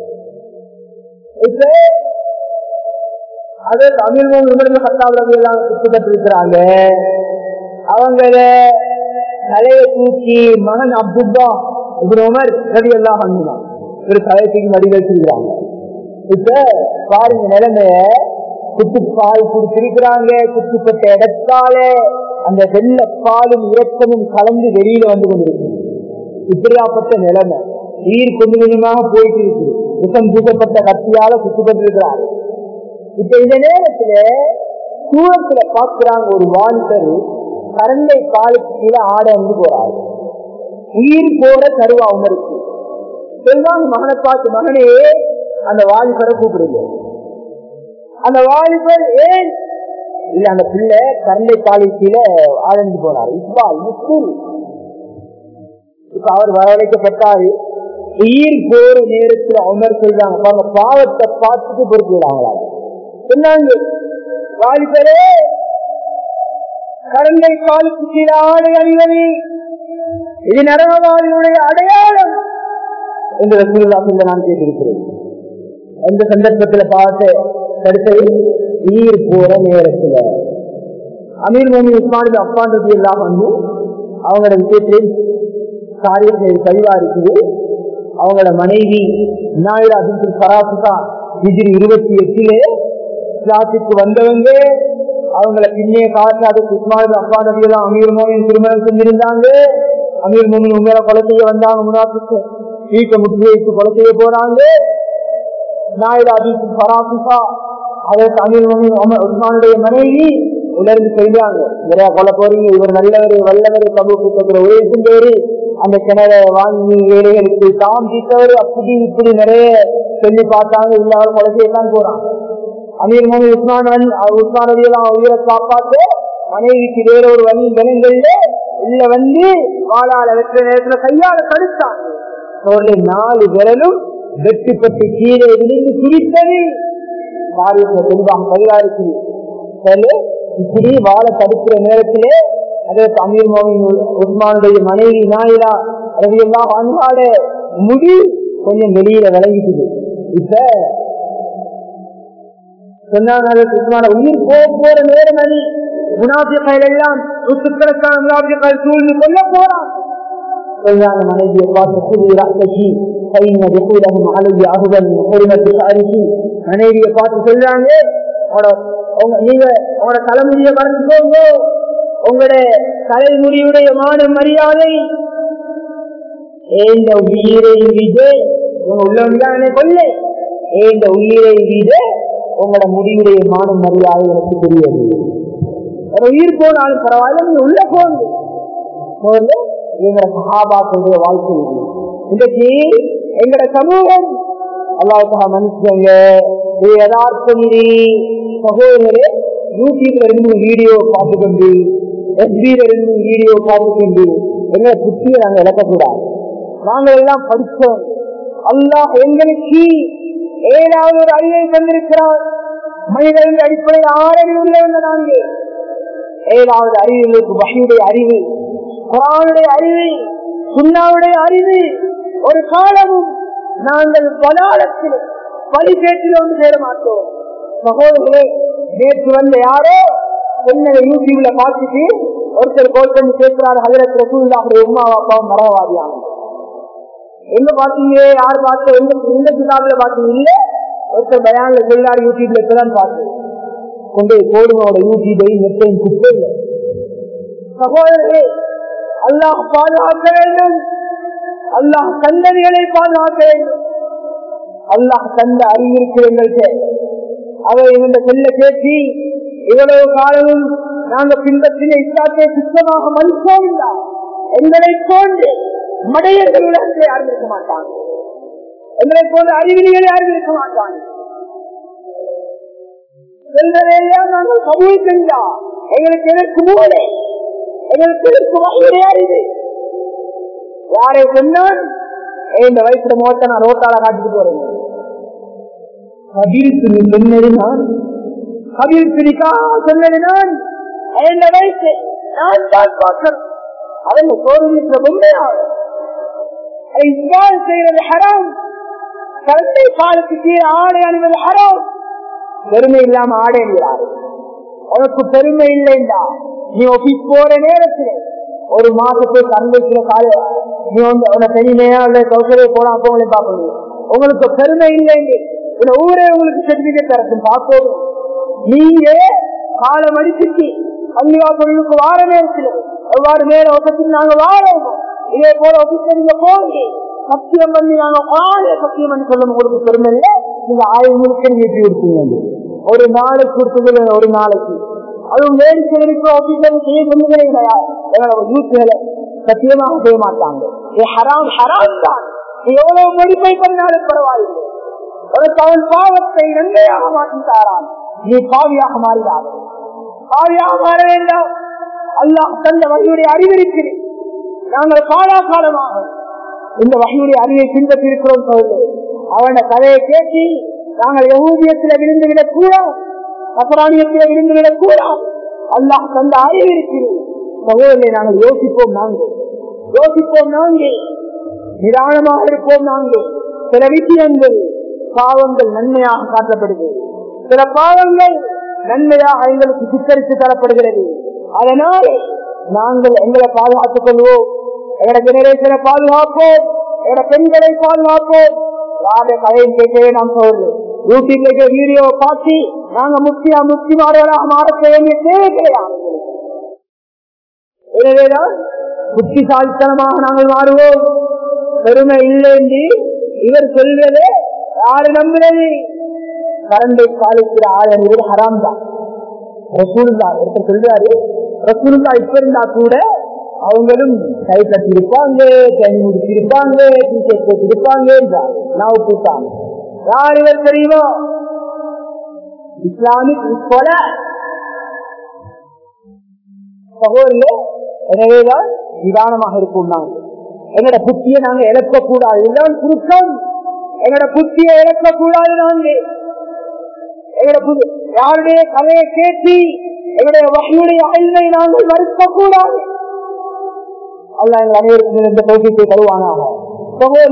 இப்ப அது தமிழ் உணர்வு சத்தாவிரவி எல்லாம் குத்துப்பட்டிருக்கிறாங்க அவங்கள தலையை தூக்கி மகன் அப்துல்லா இப்படி உமர் ரவி எல்லாம் பண்ணினான் ஒரு தலையை தூக்கி நடி வச்சிருக்கிறாங்க இப்ப பாருங்க நிலைமைய குத்து பால் குடிச்சிருக்கிறாங்க குத்துப்பட்ட இடத்தால அந்த வெள்ள பாலும் இரத்தமும் கலந்து வெளியில வந்து கொண்டிருக்கு இப்படியாப்பட்ட நிலைமை நீர் கொஞ்சம் கொஞ்சமாக போயிட்டு இருக்கு விஷம் பூசப்பட்ட கத்தியால குத்துப்பட்டிருக்கிறாரு இப்ப இந்த நேரத்துல தூரத்துல பாக்குறாங்க ஒரு வாலிபர் கரண்டை காலுக்கு கீழே ஆட வந்து போறாரு உயிர் போற கருவா உமருக்கு செல்வாங்க மகனை பார்த்து மகனே அந்த வாலிபரை கூப்பிடுங்க அந்த வாலிபர் ஏன் இல்ல அந்த பிள்ளை கரண்டை காலிக்கீழ ஆழ்ந்து போனார் இப்பா முஸ்கூல் இப்ப அவர் வரவழைக்கப்பட்டாரு உயிர் போற நேரத்துல உமர் சொல்றாங்க பாருங்க பாவத்தை பார்த்துட்டு பொறுத்துக்கிறாங்களா சொன்னாங்க வாலிபரே கரண்டை காலுக்கு கீழே ஆடை அணிவது இது நரகவாதியுடைய அடையாளம் என்று ரசூலுல்லாஹ் நான் கேட்டிருக்கிறேன் அந்த சந்தர்ப்பத்துல பார்த்து கருத்தை நீர் போற நேரத்துல அமீர் மோமி உஸ்மானின் அப்பான்றது எல்லாம் வந்து அவங்களோட விஷயத்திலே காரியங்கள் பதிவா இருக்குது அவங்களோட மனைவி நாயுடு அபின் பராசுகா டிகிரி இருபத்தி எட்டிலே கிளாஸுக்கு வந்தவங்க அவங்கள பின்னே காற்றாது உஸ்மானின் அப்பா நபியெல்லாம் அமீர் மோமின் திருமணம் செஞ்சிருந்தாங்க அமீர் மோமின் உண்மையில கொலை செய்ய வந்தாங்க முன்னாத்துக்கு வீட்டை முற்றி வைத்து கொலை செய்ய போறாங்க நாயுடு அபின் பராசுகா அதற்கு அமீர் மோமின் உஸ்மானுடைய மனைவி உணர்ந்து செய்தாங்க நிறைய கொலை போறீங்க இவர் நல்லவர் வல்லவர் கபூக்கு ஒரே பேரு அந்த கிணறை வாங்கி ஏழைகளுக்கு தாம் தீர்த்தவர் அப்படி இப்படி நிறைய சொல்லி பார்த்தாங்க இல்ல அவர் கொலை செய்யத்தான் போறான் அமீர் மோமி உஸ்மான் உஸ்மான் அலியெல்லாம் உயிரை காப்பாற்ற மனைவிக்கு வேற ஒரு வழி ஜனங்கள்ல உள்ள வந்து வாழால வெற்ற நேரத்துல கையால தடுத்தாங்க அவருடைய நாலு விரலும் வெட்டிப்பட்டு கீழே விழுந்து பிடித்தது காரியத்தை தெளிவாக கையாளுக்கு இப்படி வாழ தடுக்கிற நேரத்திலே அதற்கு அமீர் மோமின் உஸ்மானுடைய மனைவி நாயிரா ரவியெல்லாம் அன்பாட முடி கொஞ்சம் வெளியில விளங்கிக்குது இப்ப சொன்னாங்க உயிர் போக போற நேரம் அது முனாபிகள் எல்லாம் நூற்றுக்கணக்கான முனாபிகள் சூழ்ந்து கொள்ள போறான் சொல்றாங்க மனைவியை பார்த்து கூறுகிறாக்கி கையின வெகுலகம் அழகி அகுதல் பொறுமத்து அரிசி மனைவியை பார்த்து சொல்றாங்க நீங்க உங்களோட தலைமுடியை மறந்துக்கோங்க உங்களுடைய தலைமுடியுடைய மான மரியாதை ஏந்த உயிரை விடு உங்க உள்ளவன்தான் கொல்ல ஏந்த உயிரை விடு உங்களோட முடிவுடைய மான மரியாதை எனக்கு தெரியாது ஒரு உயிர் போனாலும் பரவாயில்ல நீங்க உள்ள போங்க போல எங்களோட சகாபாக்களுடைய வாழ்க்கை இது. இன்றைக்கு எங்களோட சமூகம் அல்லாவுக்காக மனுஷங்க இது யதார்த்தம் இது சகோதரர்களே யூடியூப்ல இருந்து வீடியோ பார்த்துக்கொண்டு எஸ்பியில இருந்து வீடியோ பார்த்துக்கொண்டு எங்களை புத்தியை நாங்கள் இழக்கக்கூடாது நாங்கள் எல்லாம் படித்தோம் அல்லாஹ் எங்களுக்கு ஏழாவது ஒரு அறிவை தந்திருக்கிறார் மனிதர்கள் அடிப்படையில் ஆறறிவு உள்ளவங்க நாங்கள் ஏழாவது அறிவுகளுக்கு வகையுடைய அறிவு குரானுடைய அறிவு சுண்ணாவுடைய அறிவு ஒரு காலமும் நாங்கள் பலாலத்தில் பலிபேட்டில் ஒன்று சேர மாட்டோம் சகோதரர்களே நேற்று வந்த யாரோ சொன்னதை யூடியூப்ல பார்த்துட்டு ஒருத்தர் கோல் பண்ணி கேட்கிறார் ஹஜரத் ரசூல்லாவுடைய உமா அப்பாவும் மரவாதியான எங்க பாத்தீங்க யார் பார்த்த எந்த எந்த கிதாபில பாத்தீங்க இல்ல ஒருத்தர் பயான்ல எல்லாரும் யூடியூப்ல இப்பதான் பார்த்தேன் கொண்டு கோடுமோட யூடியூபை நெட்டையும் குப்பை இல்லை சகோதரர்களே அல்லாஹ் பாதுகாக்க வேண்டும் அல்லாஹ் சந்ததிகளை பாதுகாக்க வேண்டும் அல்லாஹ் தந்த அறிவிருக்கிறவங்களுக்கு அதை இந்த செல்ல பேசி இவ்வளவு காலமும் நாங்க பின்பற்றின இஸ்லாத்தை சுத்தமாக மதிப்போம் இல்லா எங்களை போன்று மடையர்கள் உலகத்தை யாரும் இருக்க மாட்டாங்க எங்களை போன்ற அறிவிலிகள் யாரும் இருக்க மாட்டாங்க செல்வதையெல்லாம் நாங்கள் கபூல் செஞ்சா எங்களுக்கு எதற்கு மூளை எங்களுக்கு எதற்கு வகையிலே அறிவு யாரை சொன்னான் இந்த வயசுல மோட்ட நான் ரோட்டால காட்டிட்டு போறேன் கபீர் துணி சொன்னது நான் கபீர் துணிக்கா சொன்னது நான் இந்த வயசு நான் தான் பார்க்கணும் அவங்க சோதனை பொம்மையாக செய்யறது ஹராம் கருத்தை காலத்து கீழே ஆடை அணிவது ஹராம் பெருமை இல்லாம ஆடை அணிகிறாரு உனக்கு பெருமை இல்லைண்டா நீ ஆபீஸ் போற நேரத்தில் ஒரு மாசத்தை கண்வைக்கிற கால நீ வந்து உன பெருமையா இல்ல சௌகரிய போனா அப்போ உங்களை பார்க்கணும் உங்களுக்கு பெருமை இல்லைங்க இந்த ஊரே உங்களுக்கு சர்டிபிகேட் தரட்டும் பார்ப்போம் நீங்க காலம் அடிச்சுட்டு பள்ளிவாசலுக்கு வார நேரத்தில் எவ்வாறு மேல வசத்தில் நாங்க வாரோம் இதே போல ஆபீஸ்ல நீங்க போங்க சத்தியம் பண்ணி நாங்க ஆளே சத்தியம் பண்ணி சொல்ல உங்களுக்கு பெருமை இல்லை நீங்க ஆயிரம் முழுக்க நீங்க எப்படி இருப்பீங்க ஒரு நாளைக்கு கொடுத்தது ஒரு நாளைக்கு அதுவும் வேறு சிலருக்கு ஆபீஸ்ல செய்ய சொன்னதே கிடையாது யூத்ல சத்தியமாக செய்ய மாட்டாங்க ஹராம் ஹராம் தான் நீ எவ்வளவு மொழிப்பை பண்ணாலும் பரவாயில்லை உனக்கு அவன் பாவத்தை நன்மையாக மாற்றித்தாரான் நீ பாவியாக மாறினார் பாவியாக மாற வேண்டாம் அல்லாஹ் தந்த வகையுடைய அறிவிருக்கிறேன் நாங்கள் காலாகாலமாக இந்த வகையுடைய அறிவை பின்பற்றிருக்கிறோம் சொல்லு அவன கதையை கேட்டு நாங்கள் யகூதியத்தில் விழுந்து விடக்கூடாது அபராணியத்தில் விழுந்து விடக்கூடாது அல்லாஹ் தந்த அறிவு இருக்கிறது சகோதரரை நாங்கள் யோசிப்போம் நாங்கள் யோசிப்போம் நாங்கள் நிதானமாக இருப்போம் நாங்கள் சில விஷயங்கள் பாவங்கள் நன்மையாக காட்டப்படுகிறது சில பாவங்கள் நன்மையாக எங்களுக்கு சித்தரித்து தரப்படுகிறது அதனால் நாங்கள் எங்களை பாதுகாத்துக் கொள்வோம் எங்களோட ஜெனரேஷனை பாதுகாப்போம் எங்களோட பெண்களை பாதுகாப்போம் யாருடைய கதையை கேட்கவே நாம் சொல்றோம் யூடியூப்ல வீடியோ பார்த்து நாங்க முக்கிய முக்கியமானவர்களாக மாறக்க வேண்டிய தேவை கிடையாது எனவேதான் புத்திசாலித்தனமாக நாங்கள் மாறுவோம் பெருமை இல்லை என்று இவர் சொல்றது யாரு நம்புறது கரண்டை காலிக்கிற ஆள் என்பது ஹராம் தான் ரசூல்லா ஒருத்தர் சொல்றாரு ரசூல்லா இப்ப இருந்தா கூட அவங்களும் கை கட்டிருப்பாங்க தண்ணி முடிச்சிருப்பாங்க டீஷர்ட் போட்டிருப்பாங்க என்றார் நான் கூட்டாங்க யார் இவர் தெரியுமோ இஸ்லாமிக் உட்பட சகோதரே எனவேதான் நிதானமாக இருக்கும் நாங்கள் எங்கட புத்தியை நாங்க இழக்கக்கூடாது இதுதான் சுருக்கம் எங்கட புத்தியை இழக்கக்கூடாது நாங்க எங்கட புது யாருடைய கதையை கேட்டு எங்களுடைய வகையுடைய அழிவை நாங்கள் மறுக்கக்கூடாது அல்ல எங்கள் அனைவருக்கும் இந்த தோற்றத்தை தருவானாக சகோதரே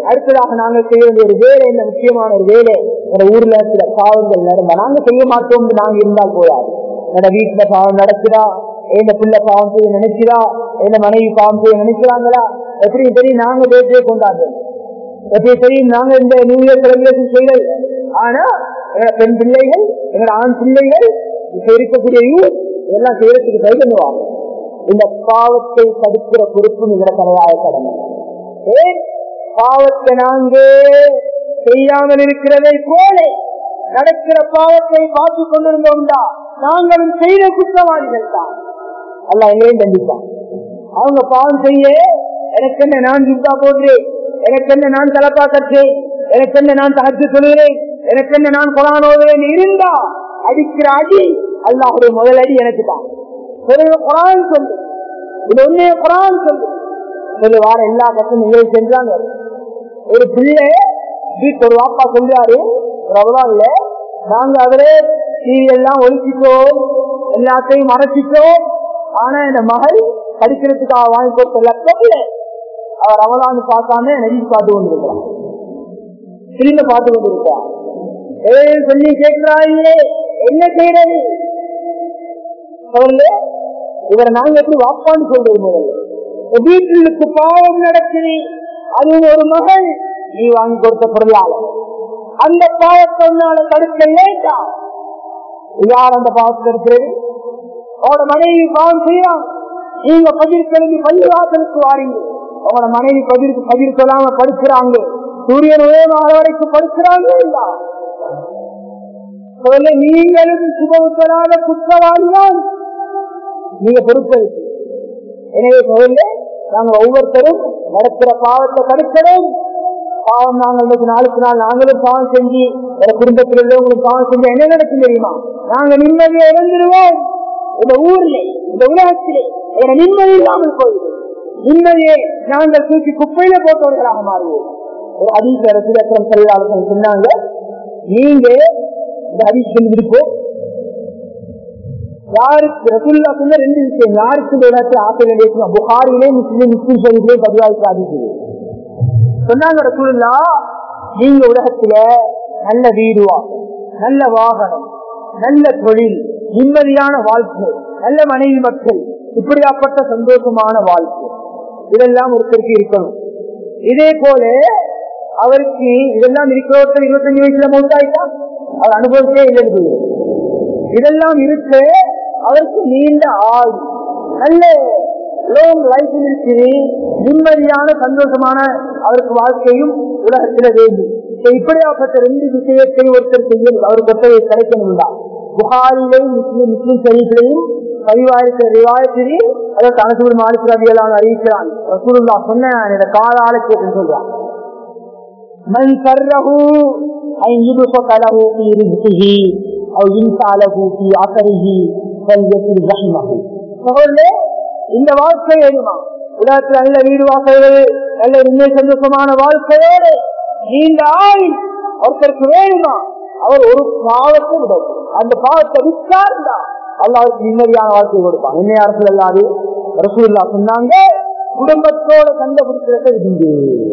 அடுத்ததாக நாங்கள் செய்ய வேண்டிய ஒரு வேலை என்ன முக்கியமான ஒரு வேலை எங்க ஊர்ல சில பாவங்கள் நடந்தா நாங்க செய்ய மாட்டோம் நாங்க இருந்தால் போதாது என்னோட வீட்டுல பாவம் நடக்குதா எந்த பிள்ளை பாவம் செய்ய நினைக்கிறா எந்த மனைவி பாவம் செய்ய நினைக்கிறாங்களா எப்படி தெரியும் நாங்க பேசியே கொண்டாடுறோம் எப்படி தெரியும் நாங்க இந்த நியூ இயர் செலிபிரேஷன் செய்யல ஆனா எங்களோட பெண் பிள்ளைகள் எங்களோட ஆண் பிள்ளைகள் இப்ப இருக்கக்கூடிய யூத் இதெல்லாம் செய்யறதுக்கு கை பண்ணுவாங்க இந்த பாவத்தை தடுக்கிற பொறுப்பு எங்களோட தலையாய கடமை ஏன் பாவத்தை நாங்க செய்யாமல் இருக்கிறதை போல நடக்கிற பாவத்தை பார்த்து கொண்டிருந்தோம்டா நாங்களும் செய்த குற்றவாளிகள் தான் அல்ல எங்களையும் தண்டிப்பான் அவங்க பாவம் செய்ய எனக்கு என்ன நான் ஜிப்தா போடுறேன் எனக்கு என்ன நான் தலப்பா கற்றேன் எனக்கு என்ன நான் தகச்சு சொல்கிறேன் எனக்கு என்ன நான் குரான் ஓதுவேன் இருந்தா அடிக்கிற அடி அல்லாஹுடைய முதல் அடி எனக்கு தான் குரான் சொல்லு இது ஒன்னே குரான் சொல்லு சொல்லு வார எல்லா பக்கம் நீங்களே சென்றாங்க ஒரு பிள்ளை வீட்டு ஒரு வாப்பா சொல்றாரு ரவலான்ல நாங்க அவரே டிவி எல்லாம் ஒழிச்சிட்டோம் எல்லாத்தையும் மறைச்சிட்டோம் ஆனா இந்த மகள் படிக்கிறதுக்காக வாங்கி கொடுத்த லட்சத்துல அவர் ரமலான் பார்க்காம நெறி பார்த்து கொண்டிருக்கிறான் திரும்ப பார்த்து கொண்டிருக்கிறான் ஏ சொல்லி கேட்கிறாயே என்ன செய்யறது சொல்லு இவரை நாங்க எப்படி வாப்பான்னு சொல்றது முதல்ல வீட்டுக்கு பாவம் நடக்குது அது ஒரு மகள் நீ வாங்கி கொடுத்த பொருளாளர் அந்த பாவத்தை உன்னால தடுக்க லேட்டா யார் அந்த பாவத்தை இருக்கிறது அவனோட மனைவி பாவம் செய்யலாம் நீங்க பதில் கிளம்பி பள்ளிவாசலுக்கு வாரீங்க அவனோட மனைவி பதிலுக்கு பதில் சொல்லாம படுக்கிறாங்க சூரியன் உதயமாக வரைக்கும் படுக்கிறாங்க இல்ல நீங்களும் சுபவுத்தலாத குற்றவாளிதான் நீங்க பொறுப்பெடுத்து எனவே முதல்ல நாங்க ஒவ்வொருத்தரும் நடக்கிற பாவத்தை தடுக்கணும் பாவம் நாங்கள் இன்னைக்கு நாளுக்கு நாள் நாங்களும் பாவம் செஞ்சு எங்க குடும்பத்தில் உள்ளவங்களும் பாவம் செஞ்சு என்ன நடக்கும் தெரியுமா நாங்க நிம்மதியை இழந்துருவோம் இந்த ஊர்ல இந்த உலகத்திலே எங்க நிம்மதி இல்லாமல் போயிடும் நிம்மதியை நாங்கள் தூக்கி குப்பையில போட்டவர்களாக மாறுவோம் ஒரு அதிக ரசிகத்திரம் செல்லாளர்கள் சொன்னாங்க நீங்க இந்த அதிசயம் இருக்கும் யாருக்கு ரசுல்லா சொன்ன ரெண்டு விஷயம் யாருக்கு இந்த உலகத்தில் ஆசை வேண்டிய புகாரிலே முஸ்லீம் முஸ்லீம் ஷரீஃபிலே பதிவாய்க்கு அதிசயம் சொன்னாங்க ரசூல்லா நீங்க உலகத்துல நல்ல வீடு நல்ல வாகனம் நல்ல தொழில் நிம்மதியான வாழ்க்கை நல்ல மனைவி மக்கள் இப்படியாப்பட்ட சந்தோஷமான வாழ்க்கை இதெல்லாம் ஒருத்தருக்கு இருக்கணும் இதே போல அவருக்கு இதெல்லாம் இருக்கிற ஒருத்தர் இருபத்தஞ்சு வயசுல மௌத்தாயிட்டா அவர் அனுபவத்தே இல்லை இதெல்லாம் இருக்க அவருக்கு நீண்ட ஆள் நல்ல லாங் லைஃப் இருக்குது நிம்மதியான சந்தோஷமான அவருக்கு வாழ்க்கையும் உலகத்துல வேண்டும் இப்படியாப்பட்ட ரெண்டு விஷயத்தை ஒருத்தர் செய்யும் அவருக்கு ஒருத்தரை கிடைக்கணும் தான் புகாரிலையும் முஸ்லிம் முஸ்லிம் சரீஃபிலையும் பதிவாயிருக்கிற ரிவாயத்திலையும் அதாவது தனசூர் மாலிக் ரவியலான அறிவிக்கிறான் ரசூலுல்லா சொன்ன இந்த கால ஆலோசனை சொல்றான் من سره أن يبسط له في رزقه أو ينفع له في عثره فليصل رحمه சகோதரே இந்த வாழ்க்கை வேணுமா உலகத்தில் நல்ல வீடு வாசல்கள் நல்ல உண்மை சந்தோஷமான வாழ்க்கையோடு நீண்ட ஆயுள் ஒருத்தருக்கு வேணுமா அவர் ஒரு பாவத்தை விடும் அந்த பாவத்தை விட்டார்ந்தா அல்லாவுக்கு நிம்மதியான வாழ்க்கை கொடுப்பான் என்ன அரசு அல்லாது ரசூல்லா சொன்னாங்க குடும்பத்தோட சண்டை பிடிக்கிறத விருந்து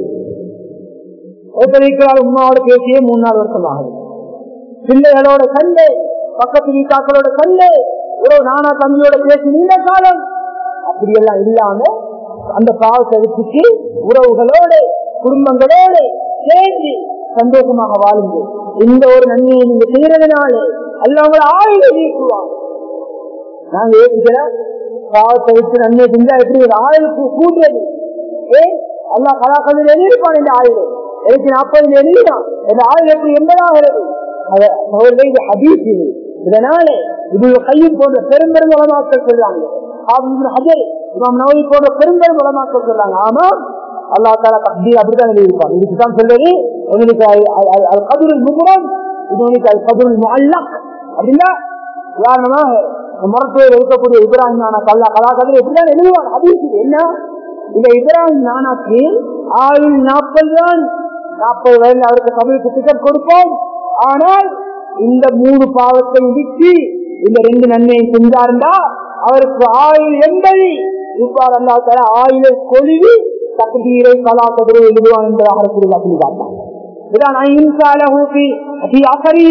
ஒருத்தர் உமாவோட பேசியே மூணு நாலு வருஷம் ஆகுது பிள்ளைகளோட சண்டை பக்கத்து வீட்டாக்களோட சண்டை உறவு நானா தம்பியோட பேசி நீண்ட காலம் அப்படியெல்லாம் இல்லாம அந்த பாவத்தை விட்டுட்டு உறவுகளோட குடும்பங்களோட சேர்ந்து சந்தோஷமாக வாழுங்க இந்த ஒரு நன்மையை நீங்க செய்யறதுனால அல்ல உங்களை ஆயுத நீக்குவாங்க நாங்க ஏற்றுக்கிற பாவத்தை விட்டு நன்மை செஞ்சா எப்படி ஒரு ஆயுளுக்கு கூடுறது ஏன் அல்லா கலாக்கதில் எழுதிப்பான் இந்த ஆயுள் எனக்கு நாற்பது எழுதினான் இந்த ஆயுள் எப்படி எண்பதாகிறது அவர்கள் ஹதீஸ் இது இதனால இது கையில் போன்ற பெரும்பெரும் உலமாக்கள் சொல்றாங்க ஹஜர் இமாம் நவரி போன்ற பெரும்பெரும் உலமாக்கள் சொல்றாங்க ஆமா அல்லா தாலா தக்தீர் அப்படித்தான் எழுதியிருப்பான் இதுக்கு தான் சொல்றது உங்களுக்கு அது கதிரில் முகுரம் இது உங்களுக்கு அது கதிரில் முல்லக் அப்படின்னா உதாரணமா மருத்துவர் இருக்கக்கூடிய இப்ராஹிம் நானா கல்லா கலாக்கதில் எப்படிதான் எழுதுவாங்க ஹதீஸ் இது என்ன இந்த இப்ராஹிம் நானாக்கு ஆயுள் நாற்பது தான் நாற்பது வயதில் அவருக்கு தமிழுக்கு டிக்கெட் கொடுப்போம் ஆனால் இந்த மூணு பாவத்தை விட்டு இந்த ரெண்டு நன்மையை செஞ்சாருந்தா அவருக்கு ஆயுள் எண்பது இவ்வாறு அல்லா தர ஆயுளை கொழுவி தகுதியை கலா கதிரை எழுதுவான் என்பதாக சொல்லி காட்டான் இதான் அஹிம்சாலி அகரி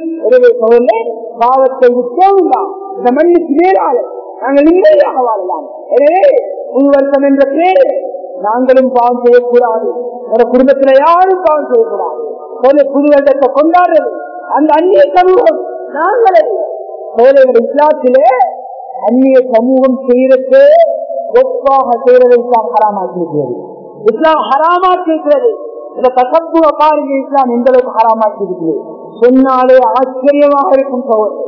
பாவத்தை விட்டோம்தான் இந்த மண்ணுக்கு மேலால நாங்கள் நிம்மதியாக வாழலாம் எனவே புது வருஷம் என்ற பேர் நாங்களும் பாவம் செய்யக்கூடாது எங்க குடும்பத்துல யாரும் பாவம் செய்யக்கூடாது ஒரு புது வருடத்தை கொண்டாடுறது அந்த அந்நிய சமூகம் நாங்களே சோழர்கள் இஸ்லாத்திலே அந்நிய சமூகம் செய்யறது ஒப்பாக செய்யறதை இஸ்லாம் ஹராமாக்கியிருக்கிறது இஸ்லாம் ஹராமாக்கியிருக்கிறது இந்த கசப்புவ பாருங்க இஸ்லாம் எந்த அளவுக்கு ஹராமாக்கியிருக்கிறது சொன்னாலே ஆச்சரியமாக இருக்கும் சோழர்கள்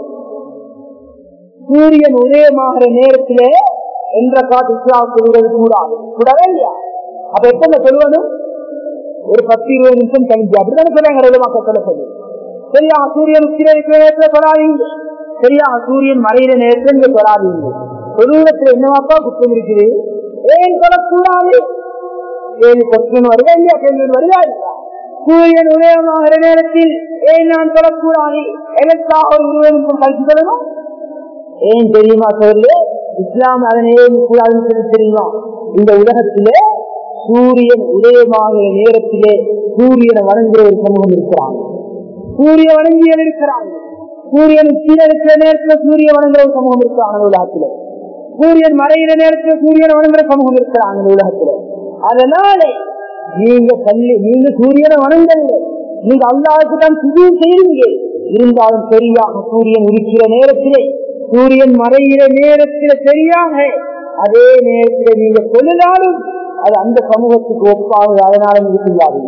சூரியன் உதயமாகிற நேரத்திலே என்ற காட்டு இஸ்லாம் சொல்வது கூடாது கூடவே இல்லையா அப்ப எப்ப சொல்லுவதும் ஒரு பத்து இருபது நிமிஷம் கழிஞ்சு அப்படித்தானே சொல்லுவாங்க மக்கள் சொல்லி சரியா சூரியன் உச்சில இருக்கிற நேரத்துல சொல்லாதீங்க சரியா சூரியன் மறைகிற நேரத்துல இங்க சொல்லாதீங்க தொழுவத்துல என்னவாப்பா குற்றம் இருக்குது ஏன் சொல்லக்கூடாது கேள்வி கொஸ்டின் வருதா இல்லையா கேள்வி வருதா இல்லையா சூரியன் உதயமாகிற நேரத்தில் ஏன் நான் சொல்லக்கூடாது எனக்காக ஒரு இருபது நிமிஷம் கழிச்சு சொல்லணும் ஏன் தெரியுமா சொல்லு இஸ்லாம் அதனை கூடாதுன்னு சொல்லி தெரியுமா இந்த உலகத்திலே சூரியன் உதயமாகிற நேரத்திலே சூரியனை வணங்குகிற ஒரு சமூகம் இருக்கிறாங்க சூரிய வணங்கியல் இருக்கிறாங்க சூரியன் கீழே இருக்கிற நேரத்துல சூரிய வணங்குற ஒரு சமூகம் இருக்கிறாங்க உலகத்துல சூரியன் மறைகிற நேரத்துல சூரியனை வணங்குற சமூகம் இருக்கிறாங்க உலகத்துல அதனால நீங்க பள்ளி நீங்க சூரியனை வணங்குங்க நீங்க அல்லாவுக்கு தான் புது செய்யுங்க இருந்தாலும் சரியாக சூரியன் இருக்கிற நேரத்திலே சூரியன் மறைகிற நேரத்தில சரியாக அதே நேரத்தில் நீங்க சொல்லினாலும் அது அந்த சமூகத்துக்கு ஒப்பாக அதனால நீங்க செய்யாதீங்க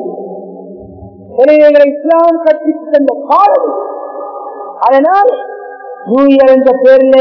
எனவே இஸ்லாம் கட்சி தந்த காலம் அதனால் நியூ இயர் என்ற பேர்ல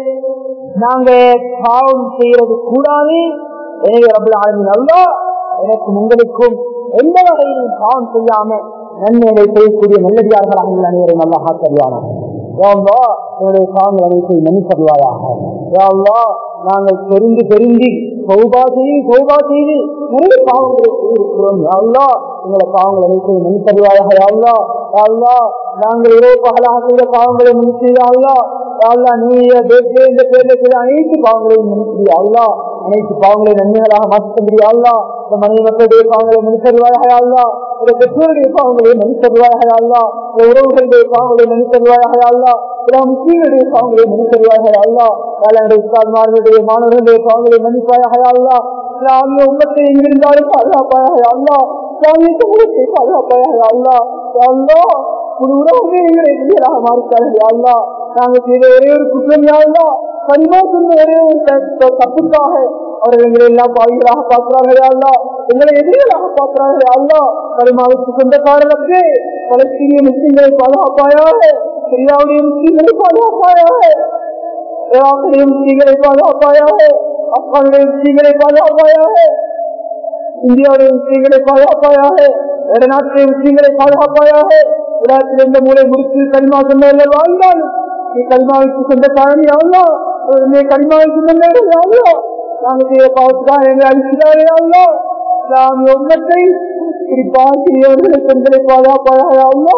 நாங்க பாவம் செய்யறது கூடாது எனவே ரபுல் ஆலமின் அல்லா எனக்கும் உங்களுக்கும் எந்த வகையிலும் பாவம் செய்யாம நன்மைகளை செய்யக்கூடிய நல்லடியார்களாக உள்ள அனைவரும் நல்லா ஆக்கறியானார் என்னுடைய பாவங்கள் அனைத்தையும் மன்னிப்பதுவாயாக நாங்கள் தெரிந்து தெரிந்து சௌபா செய்து சௌபா செய்து நிறைய பாவங்களை செய்திருக்கிறோம் யாழ்லா எங்களை பாவங்கள் அனைத்தையும் மன்னிப்பதுவாயாக யாழ்லா யாழ்லா நாங்கள் இரவு பகலாக செய்த பாவங்களை மன்னிச்சியாள்லா யாழ்லா நீ இந்த பேர்ல செய்த அனைத்து பாவங்களையும் மன்னிச்சியாள்லா அனைத்து பாவங்களை நன்மைகளாக மாற்ற முடியாதா இந்த மனித மக்களுடைய பாவங்களை மன்னித்தருவாயா இந்த பெற்றோருடைய பாவங்களை மன்னித்தருவாயா இந்த உறவுகளுடைய பாவங்களை மன்னித்தருவாயா சில முஸ்லீம்களுடைய பாவங்களை மன்னித்தருவாயா வேளாண்டைய உஸ்தாத்மார்களுடைய மாணவர்களுடைய பாவங்களை மன்னிப்பாயா இஸ்லாமிய உலகத்தை எங்கிருந்தாலும் பாதுகாப்பாயா இஸ்லாமிய சமூகத்தை பாதுகாப்பாயா அல்லா ஒரு உறவுமே எங்களை எதிராக மாறிட்டார்கள் அல்லா நாங்கள் செய்த ஒரே ஒரு குற்றம் யாருலா கரிமா சொன்ன ஒரே ஒரு தப்புக்காக அவர்கள் எங்களை எல்லாம் பாவிகளாக பார்க்கிறார்களே அல்லா எங்களை எதிரிகளாக பார்க்கிறார்களே அல்லா கரிமாவுக்கு சொந்தக்காரர்களுக்கு பலஸ்தீனிய முஸ்லிம்களை பாதுகாப்பாயாக சிரியாவுடைய முஸ்லிம்களை பாதுகாப்பாயாக ஈராக்குடைய முஸ்லிம்களை பாதுகாப்பாயாக ஆப்கானுடைய முஸ்லிம்களை பாதுகாப்பாயாக இந்தியாவுடைய முஸ்லிம்களை பாதுகாப்பாயாக வடநாட்டுடைய முஸ்லிம்களை பாதுகாப்பாயாக உலகத்தில் எந்த மூலை முடித்து கரிமா சொன்னவர்கள் வாழ்ந்தாலும் நீ கரிமாவுக்கு சொந்த காரணி ஆகலா நீ கரிமாவுக்கு சொன்னவர்கள் ஆகலா நாங்கள் செய்ய பாவத்துக்காக எங்களை அழிக்கிறாரே ஆகலா இஸ்லாமிய உலகத்தை குறிப்பாக சிறியவர்களை பெண்களை பாதுகாப்பாக ஆகலா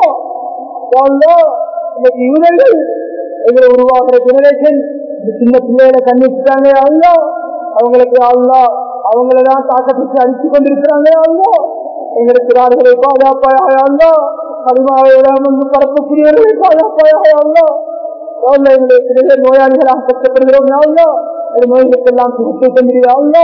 ஆகலா இன்னைக்கு யூதர்கள் எங்களை உருவாக்குற ஜெனரேஷன் சின்ன பிள்ளைகளை கண்ணிச்சுட்டாங்க ஆகலா அவங்களுக்கு ஆகலா அவங்களெல்லாம் தாக்கப்பட்டு அடிச்சு கொண்டிருக்கிறாங்க ஆகலா எங்களுக்கு நாடுகளை பாதுகாப்பாயாக ஆகலா கரிமாவையெல்லாம் வந்து பரப்பக்கூடியவர்களை பாதுகாப்பாயாக ஆகலா எங்களுடைய நோயாளிகளாக கஷ்டப்படுகிறோம் யாழ்லா நோய்களுக்கெல்லாம் சிகிச்சை தந்திரியாள்லா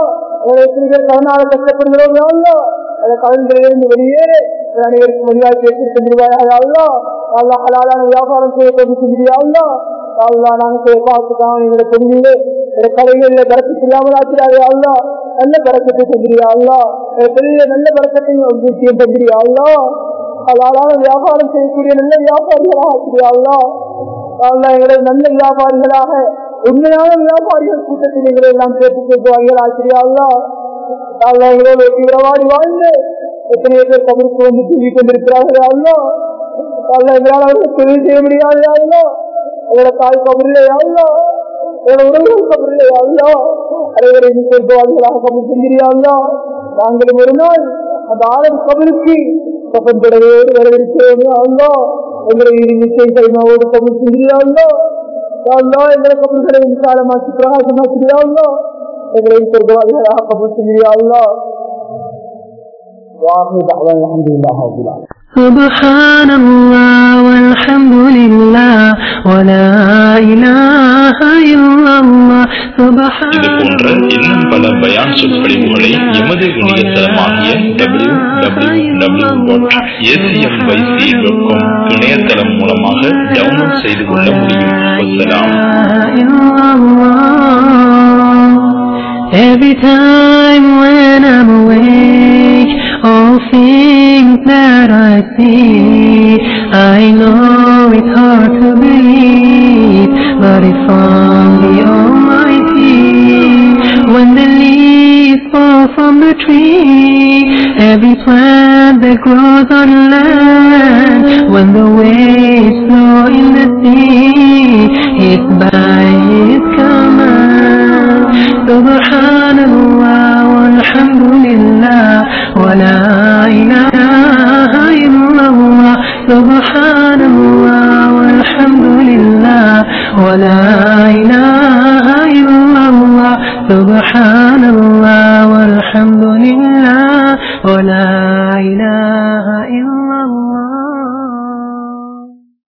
கடனால கஷ்டப்படுகிறோம் யாழ்லா அந்த கடன்களிலிருந்து வெளியேற அனைவருக்கும் வழியாக பேசி தந்திரிவாயாள்லா அல்லா ஹலாலான வியாபாரம் செய்ய கொண்டு செஞ்சிரியாள்லா அல்லா நாங்கள் செய்ய பார்த்துக்காக எங்களுடைய தொழிலே எங்களுடைய கடைகளில் பறக்கத்து இல்லாமல் ஆக்கிறாரே அல்லா நல்ல பறக்கத்தை தந்திரியா அல்லா பெரிய நல்ல பறக்கத்தையும் விஷயம் தந்திரியா அல்லா ஹலாலான வியாபாரம் செய்யக்கூடிய நல்ல வியாபாரிகளாக ஆக்கிறியா அல்லா அல்லா எங்களை நல்ல வியாபாரிகளாக உண்மையான வியாபாரிகள் கூட்டத்தில் எங்களை எல்லாம் சேர்த்து சேர்த்துவார்கள் ஆசிரியாங்களா அல்லா எங்களோட தீவிரவாதி வாழ்ந்து எத்தனை பேர் கபருக்கு வந்து தூங்கி கொண்டிருக்கிறார்கள் அல்லா அல்லா எங்களால் அவர்கள் தொழில் செய்ய முடியாது அல்லா எங்களோட தாய் கபரிலே அல்லா எங்களோட உறவுகள் கபரிலே அல்லா அனைவரையும் சேர்த்துவார்களாக கபர் செஞ்சிரியாங்களா நாங்களும் ஒரு நாள் அந்த ஆளர் கபருக்கு கபன் தொடர்வோடு வரவிருக்கிறோம் அல்லா எங்களை நிச்சயம் கைமாவோடு கபல் செஞ்சிரியாங்களா அல்லா எங்களை கபல்களை விசாலமாக்கி பிரகாசமாக்கிறியா அல்லா எங்களை சொர்க்கவாதிகளாக கபல் செஞ்சிரியா அல்லா واخر دعوانا الحمد لله رب العالمين سبحان الله والحمد لله ولا إله إلا الله سبحان இது போன்ற இன்னும் பல பயான் சொற்பொழிவுகளை எமது இணையதளமாகிய W W W dot ACMYC dot com இணையதளம் மூலமாக டவுன்லோட் செய்து கொள்ள முடியும் வசலாம் Every time when I'm awake, all things that I see, I know it's hard to believe, but it's from the Almighty. When the leaves fall from the tree, every plant that grows on land, when the waves flow in the sea, it's by His command. سبحان الله والحمد لله ولا إله إلا الله سبحان الله والحمد لله ولا إله إلا الله سبحان الله والحمد لله ولا